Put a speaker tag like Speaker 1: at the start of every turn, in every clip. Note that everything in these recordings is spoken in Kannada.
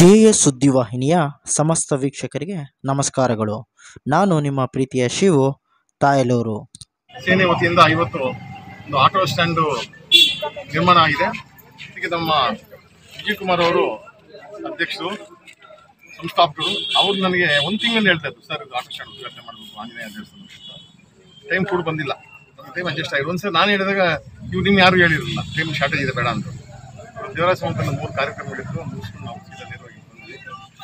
Speaker 1: ಜೆಎಸ್ ಸುದ್ದಿವಾಹಿನಿಯ ಸಮಸ್ತ ವೀಕ್ಷಕರಿಗೆ ನಮಸ್ಕಾರಗಳು ನಾನು ನಿಮ್ಮ ಪ್ರೀತಿಯ ಶಿವು ತಾಯಲೂರು
Speaker 2: ಸೇನೆ ವತಿಯಿಂದ ಇವತ್ತು ಒಂದು ಆಟೋ ಸ್ಟ್ಯಾಂಡು ನಿರ್ಮಾಣ ಆಗಿದೆ ಇದಕ್ಕೆ ನಮ್ಮ ವಿಜಯ್ ಕುಮಾರ್ ಅವರು ಅಧ್ಯಕ್ಷರು ಸಂಸ್ಥಾಪಕರು ಅವ್ರು ನನಗೆ ಒಂದು ತಿಂಗಳಿಂದ ಹೇಳ್ತಾ ಇದ್ರು ಸರ್ ಇದು ಆಟೋ ಸ್ಟ್ಯಾಂಡ್ ಉದ್ಘಾಟನೆ ಮಾಡಬೇಕು ಆಂಜನೇಯ ದೇವಸ್ಥಾನ ಟೈಮ್ ಕೂಡ ಬಂದಿಲ್ಲ ಟೈಮ್ ಅಡ್ಜಸ್ಟ್ ಆಗಿದೆ ಒಂದ್ಸರಿ ನಾನು ಹೇಳಿದಾಗ ಇವ್ರು ನಿಮ್ಗೆ ಯಾರು ಹೇಳಿರಲಿಲ್ಲ ಟೈಮ್ ಶಾರ್ಟೇಜ್ ಇದೆ ಬೇಡ ಅಂತ ದೇವರಾಜ ಸಂಸ್ಥೆಯಲ್ಲಿ ಮೂರು ಕಾರ್ಯಕ್ರಮ ಮಾಡಿದ್ರು ಮುಗಿಸ್ಕೊಂಡು ನಾವು ಸೀದಾ ನೇರವಾಗಿ ಬಂದ್ವಿ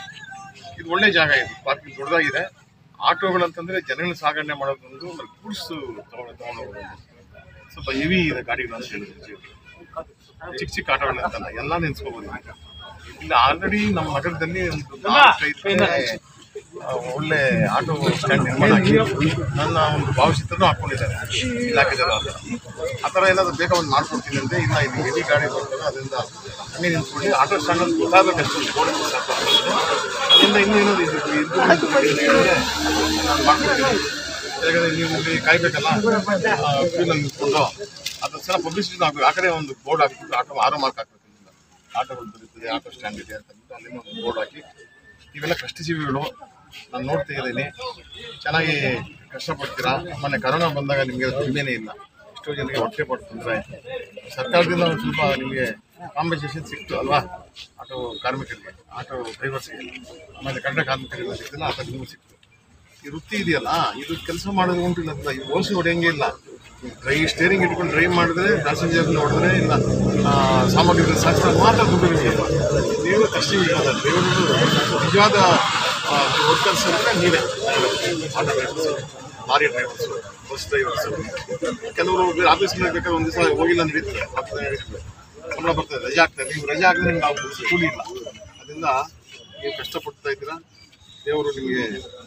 Speaker 2: ಇದು ಒಳ್ಳೆ ಜಾಗ ಇದು ಪಾರ್ಕಿಂಗ್ ದೊಡ್ಡದಾಗಿದೆ ಆಟೋಗಳಂತಂದ್ರೆ ಜನಗಳ ಸಾಗಣೆ ಮಾಡೋದೊಂದು ಆಮೇಲೆ ಗೂಡ್ಸ್ ತಗೊಂಡು ತಗೊಂಡು ಹೋಗೋದು ಸ್ವಲ್ಪ ಹೆವಿ ಇದೆ ಗಾಡಿಗಳು ಅಂತ ಹೇಳಿದ್ರು ಚಿಕ್ಕ ಚಿಕ್ಕ ಆಟೋಗಳಂತಲ್ಲ ಎಲ್ಲ ನಿಲ್ಸ್ಕೋಬೋದು ಇಲ್ಲಿ ಆಲ್ರೆಡಿ ನಮ್ಮ ನಗರದಲ್ಲಿ ಒಂದು ನಾಲ್ಕೈದು ಆ, ಒಳ್ಳೆ ಆಟೋ ಸ್ಟ್ಯಾಂಡ್ ನಿರ್ಮಾಣ ಆಗಿ ನನ್ನ ಒಂದು ಭಾವಚಿತ್ರನೂ ಹಾಕೊಂಡಿದ್ದಾರೆ ಇಲಾಖೆದವರು ಆ ಥರ ಆ ಥರ ಏನಾದ್ರು ಬೇಗ ಒಂದು ಮಾಡ್ಕೊಡ್ತೀನಿ ಅಂದ್ರೆ ಇಲ್ಲ ಇಲ್ಲಿ ಹೆವಿ ಗಾಡಿ ಬರ್ತದೆ ಅದರಿಂದ ಹಂಗೆ ನಿಂತ್ಕೊಂಡು ಆಟೋ ಸ್ಟ್ಯಾಂಡ್ ಅಂತ ಗೊತ್ತಾಗಬೇಕು ಅಷ್ಟು ಗೋಡೆ ಸಾಕು ಅದರಿಂದ ಇನ್ನೂ ಏನಾದ್ರು ಇದು ಇಂಪ್ರೂವ್ಮೆಂಟ್ ಹೇಳಿದ್ರೆ ನಾನು ಮಾಡ್ಕೊಡ್ತೀನಿ ಯಾಕಂದ್ರೆ ನೀವು ಇಲ್ಲಿ ಕಾಯ್ಬೇಕಲ್ಲ ಕ್ಯೂನಲ್ಲಿ ನಿಂತ್ಕೊಂಡು ಅದು ಸಲ ಪಬ್ಲಿಸಿಟಿ ಆಗಬೇಕು ಆ ಕಡೆ ಒಂದು ಬೋರ್ಡ್ ಹಾಕ್ಬಿಟ್ಟು ಆಟೋ ಆರೋ ಮಾರ್ಕ್ ಹಾಕ್ಬೇಕು ಇಲ್ಲಿಂದ. ಆಟೋಗಳು ಬರೀತದೆ ಆಟೋ ಸ್ಟ್ಯಾಂಡ್ ಇದೆ ಅಂತ ಅಂದ್ಬಿಟ್ಟು ಅಲ್ಲಿಂದ ಒಂದು ಬೋರ್ಡ್ ಹಾಕಿ ಇವೆಲ್ಲ ಕಷ್ಟಜೀವಿಗಳು ನಾನು ನೋಡ್ತಾ ಇದ್ದೀನಿ ಚೆನ್ನಾಗಿ ಕಷ್ಟಪಡ್ತೀರಾ ಮೊನ್ನೆ ಕರೋನಾ ಬಂದಾಗ ನಿಮಗೆ ದುಡಿಮೆನೇ ಇಲ್ಲ ಎಷ್ಟೋ ಜನಕ್ಕೆ ಹೊಟ್ಟೆ ಪಟ್ಟು ತೊಂದರೆ ಆಯಿತು ಸರ್ಕಾರದಿಂದ ಒಂದು ಸ್ವಲ್ಪ ನಿಮಗೆ ಕಾಂಪನ್ಸೇಷನ್ ಸಿಕ್ತು ಅಲ್ವಾ ಆಟೋ ಕಾರ್ಮಿಕರಿಗೆ ಆಟೋ ಡ್ರೈವರ್ಸ್ಗೆ ಆಮೇಲೆ ಕನ್ನಡ ಕಾರ್ಮಿಕರಿಗೆ ಸಿಕ್ತಿಲ್ಲ ಆ ಥರ ನಿಮಗೆ ಸಿಕ್ತು ಈ ವೃತ್ತಿ ಇದೆಯಲ್ಲ ಇದು ಕೆಲಸ ಮಾಡೋದು ಉಂಟಿಲ್ಲ ಅಂತ ಈ ಓಸಿ ಹೊಡೆಯಂಗೆ ಇಲ್ಲ ಡ್ರೈ ಸ್ಟೇರಿಂಗ್ ಇಟ್ಕೊಂಡು ಡ್ರೈವ್ ಮಾಡಿದ್ರೆ ಪ್ಯಾಸೆಂಜರ್ ಹೊಡೆದ್ರೆ ಇಲ್ಲ ಆ, ಸಾಮಗ್ರಿಗಳು ಸಾಗಿಸಿದ್ರೆ ಮಾತ್ರ ದುಡ್ಡು ನಿಮಗೆ ನೀವು ಕಷ್ಟ ಡ್ರೈವರ್ಗಳು ನಿಜವಾದ ವರ್ಕರ್ಸ್ ಅಂದರೆ ನೀವೇ auto drivers lorry drivers bus drivers ಕೆಲವರು ಬೇರೆ ಆಫೀಸ್ನಲ್ಲಿ ಬೇಕಾದ್ರೆ ಒಂದು ದಿವಸ ಹೋಗಿಲ್ಲ ಅಂದ್ರೆ ಇರ್ತದೆ ಹತ್ತು ಇರ್ತದೆ ಸಂಬಳ ಬರ್ತದೆ ರಜೆ ಆಗ್ತದೆ ನೀವು ರಜೆ ಆಗಿದ್ರೆ ನಿಮ್ಗೆ ನಾವು ಕೂಲಿ ಇಲ್ಲ ಅದರಿಂದ ನೀವು ಕಷ್ಟಪಡ್ತಾ ಇದ್ದೀರಾ ದೇವರು ನಿಮಗೆ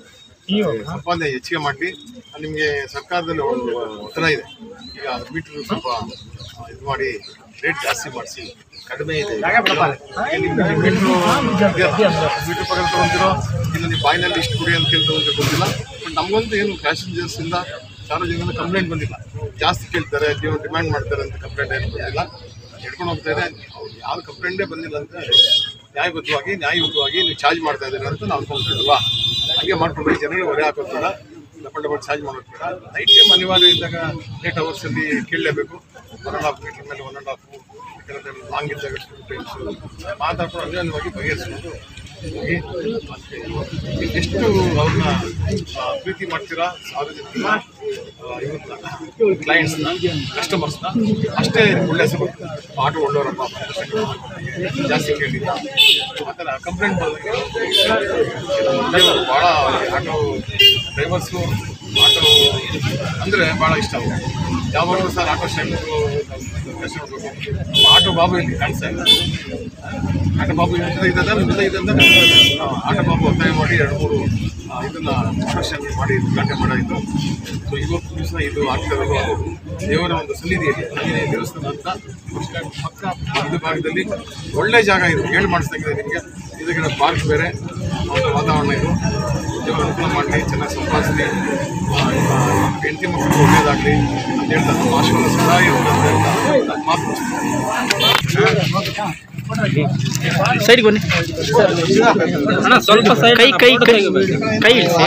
Speaker 2: ಸಂಪಾದನೆ ಹೆಚ್ಚಿಗೆ ಮಾಡಲಿ ನಿಮಗೆ ಸರ್ಕಾರದಲ್ಲಿ ಒಂದು ಒತ್ತಡ ಇದೆ ಈಗ ಮೀಟರ್ ಸ್ವಲ್ಪ ಇದು ಮಾಡಿ ರೇಟ್ ಜಾಸ್ತಿ ಮಾಡಿಸಿ ಕಡಿಮೆ ಇದೆ ಮೀಟರ್ ಮೀಟರ್ ಪಕ್ಕ ತಗೊಂತಿರೋ ಇಲ್ಲ ನೀವು ಬಾಯಿನಲ್ಲಿ ಇಷ್ಟು ಕುಡಿ ಅಂತ ಕೇಳಿ ತಗೊಂಡ್ರೆ ಗೊತ್ತಿಲ್ಲ ಬಟ್ ನಮಗಂತೂ ಏನು ಪ್ಯಾಸೆಂಜರ್ಸ್ ಇಂದ ಸಾರ್ವಜನಿಕರಿಂದ ಕಂಪ್ಲೇಂಟ್ ಬಂದಿಲ್ಲ ಜಾಸ್ತಿ ಕೇಳ್ತಾರೆ ನೀವು ಡಿಮ್ಯಾಂಡ್ ಮಾಡ್ತಾರೆ ಅಂತ ಕಂಪ್ಲೇಂಟ್ ಏನು ಬಂದಿಲ್ಲ ಹಿಡ್ಕೊಂಡು ಹೋಗ್ತಾ ಇದೆ ಅವ್ರು ಯಾವ್ದು ಕಂಪ್ಲೇಂಟೇ ಬಂದಿಲ್ಲ ಅಂತ ನ್ಯಾಯಬದ್ಧವಾಗಿ ನ್ಯಾಯಯುತವಾಗಿ ನೀವು ಚಾರ್ಜ್ ಮಾಡ್ತಾ ಇದ್ದೀರ ಅಂತ ನಾವು ಅನ್ಕೊಂಡ್ಬಿಟ್ಟಿಲ್ವಾ ಹಾಗೆ ಮಾಡ್ಕೊಂಡು ಜನರಿಗೆ ಹೊರೆ ಹಾಕೋದು ಬೇಡ ಡಬಲ್ ಡಬಲ್ ಚಾರ್ಜ್ ಮಾಡೋದು ಬೇಡ ನೈಟ್ ಟೈಮ್ ಅನಿವಾರ್ಯ ಇದ್ದಾಗ ಏಟ್ ಅವರ್ಸಲ್ಲಿ ಕೇಳಲೇಬೇಕು ಒನ್ ಆ್ಯಂಡ್ ಹಾಫ್ ಮೀಟರ್ ಮೇಲೆ ಒನ್ ಆ್ಯಂಡ್ ಹಾಫ್ ಯಾಕಂದರೆ ಲಾಂಗ್ ಇದ್ದಾಗ ಟೂ ಟೈಮ್ಸ್ ಮಾತಾಡ್ಕೊಂಡು ಅನ್ಯೋನ್ಯವಾಗಿ ಬಗೆಹರಿಸ್ಕೊಂಡು ಹೋಗಿ ಮತ್ತೆ ಎಷ್ಟು ಅವ್ರನ್ನ ಆ, ಪ್ರೀತಿ ಮಾಡ್ತೀರಾ ಸಾರ್ವಜನಿಕರನ್ನ ಇವ್ರನ್ನ ಕ್ಲೈಂಟ್ಸ್ನ ಕಸ್ಟಮರ್ಸ್ನ ಅಷ್ಟೇ ಒಳ್ಳೆ ಹೆಸರು ಆಟೋ ಒಳ್ಳೆಯವರಪ್ಪ ಜಾಸ್ತಿ ಕೇಳಿಲ್ಲ ಆ ಥರ ಕಂಪ್ಲೇಂಟ್ ಬಂದಾಗ ಡ್ರೈವರ್ ಭಾಳ ಆಟೋ ಡ್ರೈವರ್ಸು ಆಟೋ ಅಂದರೆ ಭಾಳ ಇಷ್ಟ ಅವ್ರು ಯಾವಾಗಲೂ ಸರ್ ಆಟೋ ಸ್ಟ್ಯಾಂಡ್ ಕಷ್ಟ ಮಾಡ್ಬೇಕು ಆಟೋ ಬಾಬು ಇಲ್ಲಿ ಕಾಣಿಸ್ತಾ ಇಲ್ಲ ಆಟ ಬಾಬು ಜೊತೆ ಇದ್ದಂತ ನಿಮ್ಮ ಜೊತೆ ಇದ್ದಂತ ಆಟ ಬಾಬು ಒತ್ತಾಯ ಮಾಡಿ ಎರಡು ಮೂರು ಆ, ಇದನ್ನ ಆಪರೇಷನ್ ಮಾಡಿ ಉದ್ಘಾಟನೆ ಮಾಡಿದ್ದು ಸೊ ಇವತ್ತು ದಿವಸ ಇದು ಆಗ್ತಿರೋದು ಅದು ದೇವರ ಒಂದು ಸನ್ನಿಧಿಯಲ್ಲಿ ಆಂಜನೇಯ ದೇವಸ್ಥಾನ ಅಂತ ಬಸ್ ಸ್ಟ್ಯಾಂಡ್ ಪಕ್ಕ ಮಧ್ಯ ಭಾಗದಲ್ಲಿ ಒಳ್ಳೆ ಜಾಗ ಇದು ಹೇಳಿ ಮಾಡಿಸ್ದಂಗಿದೆ ನಿಮಗೆ ಇದಕ್ಕೆ ಪಾರ್ಕ್ ಬೇರೆ ಒಂದು ವಾತಾವರಣ ಇದು ದೇವರ ಅನುಕೂಲ ಮಾಡಲಿ ಚೆನ್ನಾಗಿ ಸಂಪಾದಿಸಲಿ ಹೆಂಡತಿ ಮಕ್ಕಳು ಒಳ್ಳೇದಾಗಲಿ ಅಂತ ಹೇಳ್ತಾ ನಮ್ಮ ಆಶೀರ್ವಾದ ಸದಾ ಇರುತ್ತೆ ಅಂತ ಮಾತು
Speaker 1: ಸೈಡ್ ಬನ್ನಿ
Speaker 3: ಸ್ವಲ್ಪ
Speaker 1: ಕೈ ಕೈ ಕೈ ಕೈ ಇಳಿಸಿ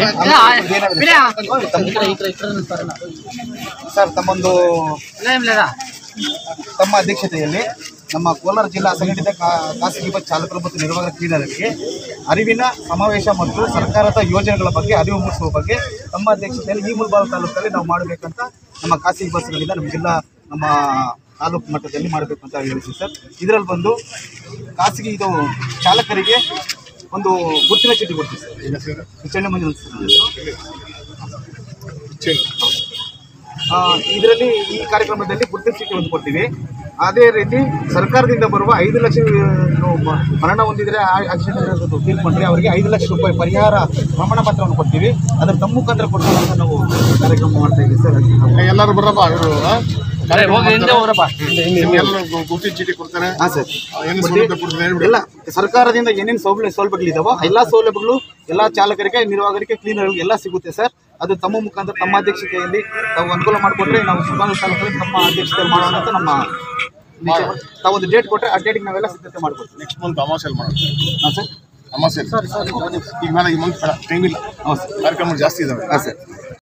Speaker 4: ಸರ್ ತಮ್ಮೊಂದು ತಮ್ಮ ಅಧ್ಯಕ್ಷತೆಯಲ್ಲಿ ನಮ್ಮ ಕೋಲಾರ ಜಿಲ್ಲಾ ಅಸಂಘಟಿತ ಕಾ- ಖಾಸಗಿ ಬಸ್ ಚಾಲಕರು ಮತ್ತು ನಿರ್ವಾಹಕ ಕ್ರೀಡಾರಿಗೆ ಅರಿವಿನ ಸಮಾವೇಶ ಮತ್ತು ಸರ್ಕಾರದ ಯೋಜನೆಗಳ ಬಗ್ಗೆ ಅರಿವು ಮೂಡಿಸುವ ಬಗ್ಗೆ ತಮ್ಮ ಅಧ್ಯಕ್ಷತೆಯಲ್ಲಿ ಈ ಮುಲ್ಬಾಲ್ ತಾಲೂಕಲ್ಲಿ ನಾವು ಮಾಡಬೇಕಂತ ನಮ್ಮ ಖಾಸಗಿ ಬಸ್ಗಳಿಂದ ನಮ್ಮ ಜಿಲ್ಲಾ ನಮ್ಮ ತಾಲೂಕು ಮಟ್ಟದಲ್ಲಿ ಮಾಡಬೇಕು ಅಂತ ಹೇಳಿದ್ವಿ ಸರ್ ಇದರಲ್ಲಿ ಬಂದು ಖಾಸಗಿ ಇದು ಚಾಲಕರಿಗೆ ಒಂದು ಗುರುತಿನ ಚೀಟಿ ಕೊಡ್ತೀವಿ ಸರ್ ಚೆನ್ನ ಮಂಜುನಾಥ್ ಸರ್ ಇದರಲ್ಲಿ ಈ ಕಾರ್ಯಕ್ರಮದಲ್ಲಿ ಗುರುತಿನ ಚೀಟಿ ಒಂದು ಕೊಡ್ತೀವಿ ಅದೇ ರೀತಿ ಸರ್ಕಾರದಿಂದ ಬರುವ ಐದು ಲಕ್ಷ ಏನು ಮ- ಮರಣ ಹೊಂದಿದ್ರೆ ಆಕ್ಸಿಡೆಂಟ್ ತೀರ್ಕೊಂಡ್ರೆ ಅವರಿಗೆ ಐದು ಲಕ್ಷ ರೂಪಾಯಿ ಪರಿಹಾರ ಪ್ರಮಾಣ ಪತ್ರವನ್ನು ಕೊಡ್ತೀವಿ ಅದರ ತಮ್ಮ ಮುಖಾಂತರ ಕೊಡ್ತೀವಿ ಅಂತ ನಾವು ಕಾರ್ಯಕ್ರಮ ಮಾಡ್ತಾ ಇದ್ದೀವಿ ಸರ್ ಅದಕ್ಕೆ ನಾವು-
Speaker 2: ಎಲ್ಲರೂ ಬರ್ರಪ್ಪ ಇವರು
Speaker 4: ಹೋಗ್ರಪ್ಪ.
Speaker 2: ಎಲ್ಲರೂ ಗುರ್ತಿ ಚೀಟಿ ಕೊಡ್ತಾರೆ
Speaker 4: ಹಾಂ ಸರ್
Speaker 2: ಏನು ಸೌಲಭ್ಯ ಕೊಡ್ತಾರೆ ಹೇಳ್ಬಿಡಿ
Speaker 4: ಎಲ್ಲ ಸರ್ಕಾರದಿಂದ ಏನೇನು ಸೌಲಭ್ಯ ಸೌಲಭ್ಯಗಳಿದಾವೋ ಎಲ್ಲ ಸೌಲಭ್ಯಗಳು ಎಲ್ಲ ಚಾಲಕರಿಗೆ ನಿರ್ವಾಹಕರಿಗೆ ಕ್ಲೀನರ್ಗಳಿಗೆ ಎಲ್ಲ ಸಿಗುತ್ತೆ ಸರ್ ಅದು ತಮ್ಮ ಮುಖಾಂತರ ತಮ್ಮ ಅಧ್ಯಕ್ಷತೆಯಲ್ಲಿ ತಾವು ಅನುಕೂಲ ಮಾಡಿಕೊಟ್ರೆ ನಾವು ಸುಧಾರಣೆ ತಾಲೂಕಲ್ಲಿ ತಮ್ಮ ಅಧ್ಯಕ್ಷತೆಯಲ್ಲಿ ಮಾಡೋಣ ಅಂತ ನಮ್ಮ ನಿಶ್ಚಯ. ತಾವು ಒಂದು ಡೇಟ್ ಕೊಟ್ಟರೆ ಆ ಡೇಟಿಗೆ ನಾವೆಲ್ಲ ಸಿದ್ಧತೆ ಮಾಡ್ಕೊಡ್ತೀವಿ
Speaker 2: ನೆಕ್ಸ್ಟ್ ಮಂತ್ ಅಮಾವಾಸ್ಯಲ್ಲಿ ಮಾಡೋದು
Speaker 4: ಹಾಂ ಸರ್
Speaker 2: ಅಮಾವಾಸ್ಯೆ ಈಗ ಬೇಡ ಈ ಮಂತ್ ಬೇಡ ಟೈಮ್ ಇಲ್ಲ
Speaker 4: ಹಾಂ ಸರ್
Speaker 2: ಕಾರ್ಯಕ್ರಮ ಜಾಸ್ತಿ ಇದಾವೆ
Speaker 4: ಹಾಂ ಸರ್